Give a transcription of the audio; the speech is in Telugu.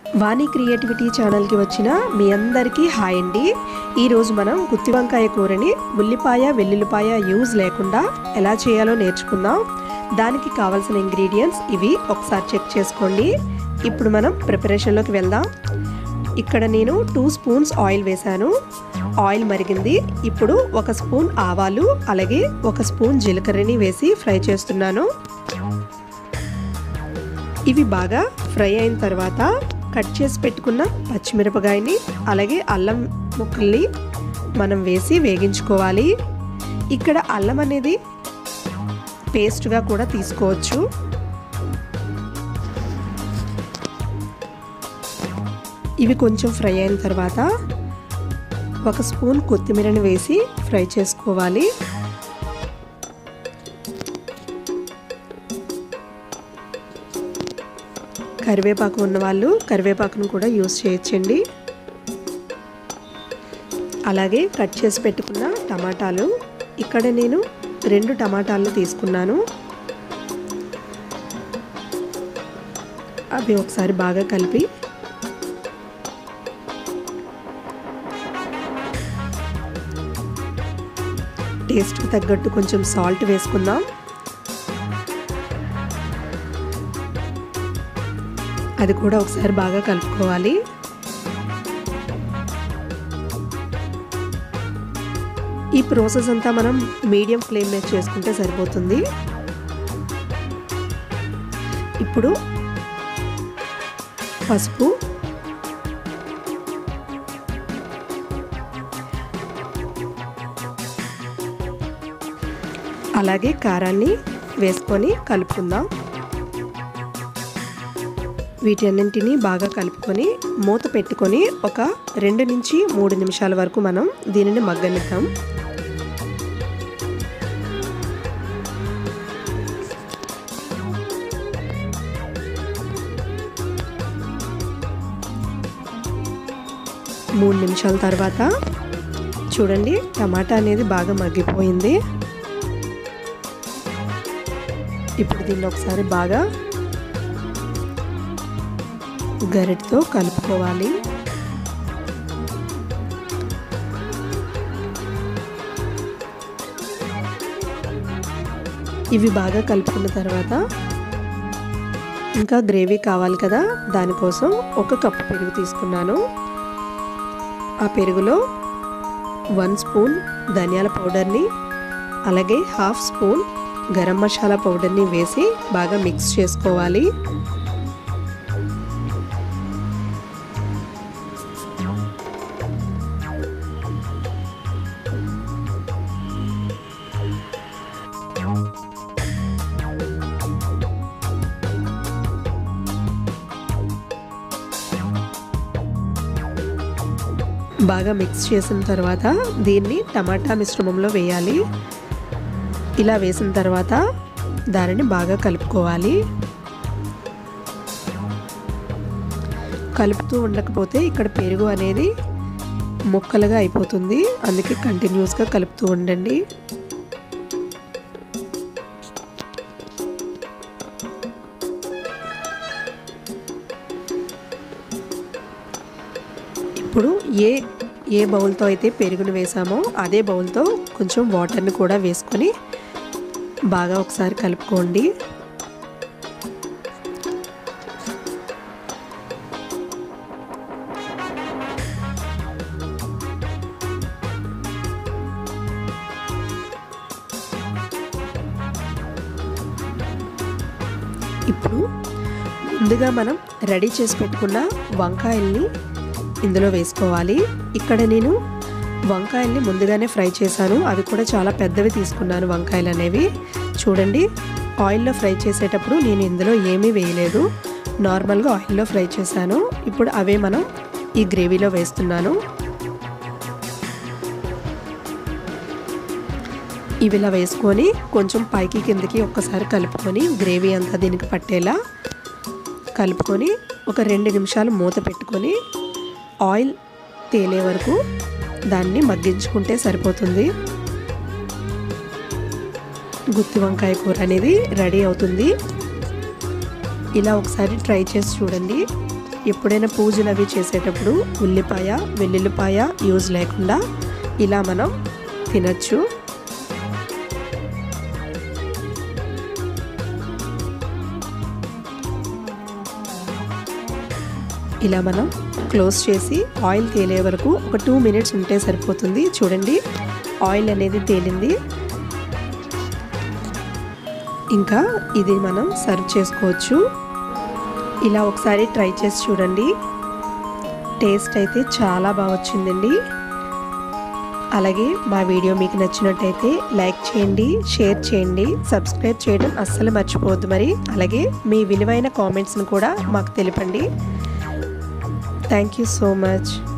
వాణి క్రియేటివిటీ ఛానల్కి వచ్చిన మీ అందరికీ హాయ్ అండి ఈరోజు మనం గుత్తి వంకాయ కూరని ఉల్లిపాయ వెల్లుల్లిపాయ యూజ్ లేకుండా ఎలా చేయాలో నేర్చుకుందాం దానికి కావాల్సిన ఇంగ్రీడియంట్స్ ఇవి ఒకసారి చెక్ చేసుకోండి ఇప్పుడు మనం ప్రిపరేషన్లోకి వెళ్దాం ఇక్కడ నేను టూ స్పూన్స్ ఆయిల్ వేశాను ఆయిల్ మరిగింది ఇప్పుడు ఒక స్పూన్ ఆవాలు అలాగే ఒక స్పూన్ జీలకర్రని వేసి ఫ్రై చేస్తున్నాను ఇవి బాగా ఫ్రై అయిన తర్వాత కట్ చేసి పెట్టుకున్న పచ్చిమిరపకాయని అలాగే అల్లం ముక్కల్ని మనం వేసి వేగించుకోవాలి ఇక్కడ అల్లం అనేది పేస్ట్గా కూడా తీసుకోవచ్చు ఇవి కొంచెం ఫ్రై అయిన తర్వాత ఒక స్పూన్ కొత్తిమీరని వేసి ఫ్రై చేసుకోవాలి కరివేపాకు ఉన్న వాళ్ళు కరివేపాకును కూడా యూస్ చేయొచ్చండి అలాగే కట్ చేసి పెట్టుకున్న టమాటాలు ఇక్కడ నేను రెండు టమాటాలు తీసుకున్నాను అవి ఒకసారి బాగా కలిపి టేస్ట్కి తగ్గట్టు కొంచెం సాల్ట్ వేసుకుందాం అది కూడా ఒకసారి బాగా కలుపుకోవాలి ఈ ప్రాసెస్ అంతా మనం మీడియం ఫ్లేమ్ మీద చేసుకుంటే సరిపోతుంది ఇప్పుడు పసుపు అలాగే కారాన్ని వేసుకొని కలుపుకుందాం వీటన్నింటినీ బాగా కలుపుకొని మూత పెట్టుకొని ఒక రెండు నుంచి మూడు నిమిషాల వరకు మనం దీనిని మగ్గనిద్దాం మూడు నిమిషాల తర్వాత చూడండి టమాటా అనేది బాగా మగ్గిపోయింది ఇప్పుడు దీన్ని ఒకసారి బాగా గరిటతో కలుపుకోవాలి ఇవి బాగా కలుపుకున్న తర్వాత ఇంకా గ్రేవీ కావాలి కదా దానికోసం ఒక కప్పు పెరుగు తీసుకున్నాను ఆ పెరుగులో వన్ స్పూన్ ధనియాల పౌడర్ని అలాగే హాఫ్ స్పూన్ గరం మసాలా పౌడర్ని వేసి బాగా మిక్స్ చేసుకోవాలి బాగా మిక్స్ చేసిన తర్వాత దీన్ని టమాటా మిశ్రమంలో వేయాలి ఇలా వేసిన తర్వాత దానిని బాగా కలుపుకోవాలి కలుపుతూ ఉండకపోతే ఇక్కడ పెరుగు అనేది ముక్కలుగా అయిపోతుంది అందుకే కంటిన్యూస్గా కలుపుతూ ఉండండి ఇప్పుడు ఏ ఏ బౌల్తో అయితే పెరుగును వేసామో అదే బౌల్తో కొంచెం వాటర్ని కూడా వేసుకొని బాగా ఒకసారి కలుపుకోండి ఇప్పుడు ముందుగా మనం రెడీ చేసి పెట్టుకున్న వంకాయల్ని ఇందులో వేసుకోవాలి ఇక్కడ నేను వంకాయల్ని ముందుగానే ఫ్రై చేశాను అవి కూడా చాలా పెద్దవి తీసుకున్నాను వంకాయలు అనేవి చూడండి ఆయిల్లో ఫ్రై చేసేటప్పుడు నేను ఇందులో ఏమీ వేయలేదు నార్మల్గా ఆయిల్లో ఫ్రై చేశాను ఇప్పుడు అవే మనం ఈ గ్రేవీలో వేస్తున్నాను ఇవి ఇలా వేసుకొని కొంచెం పైకి కిందకి ఒక్కసారి కలుపుకొని గ్రేవీ అంతా దీనికి పట్టేలా కలుపుకొని ఒక రెండు నిమిషాలు మూత పెట్టుకొని ఆయిల్ తేలే వరకు దాన్ని మగ్గించుకుంటే సరిపోతుంది గుత్తి వంకాయ కూర అనేది రెడీ అవుతుంది ఇలా ఒకసారి ట్రై చేసి చూడండి ఎప్పుడైనా పూజలు అవి చేసేటప్పుడు ఉల్లిపాయ వెల్లుల్లిపాయ యూజ్ లేకుండా ఇలా మనం తినచ్చు ఇలా మనం క్లోజ్ చేసి ఆయిల్ తేలే వరకు ఒక టూ మినిట్స్ ఉంటే సరిపోతుంది చూడండి ఆయిల్ అనేది తేలింది ఇంకా ఇది మనం సర్వ్ చేసుకోవచ్చు ఇలా ఒకసారి ట్రై చేసి చూడండి టేస్ట్ అయితే చాలా బాగా వచ్చిందండి అలాగే మా వీడియో మీకు నచ్చినట్టయితే లైక్ చేయండి షేర్ చేయండి సబ్స్క్రైబ్ చేయడం అస్సలు మర్చిపోవద్దు మరి అలాగే మీ విలువైన కామెంట్స్ని కూడా మాకు తెలిపండి థ్యాంక్ యూ సో మచ్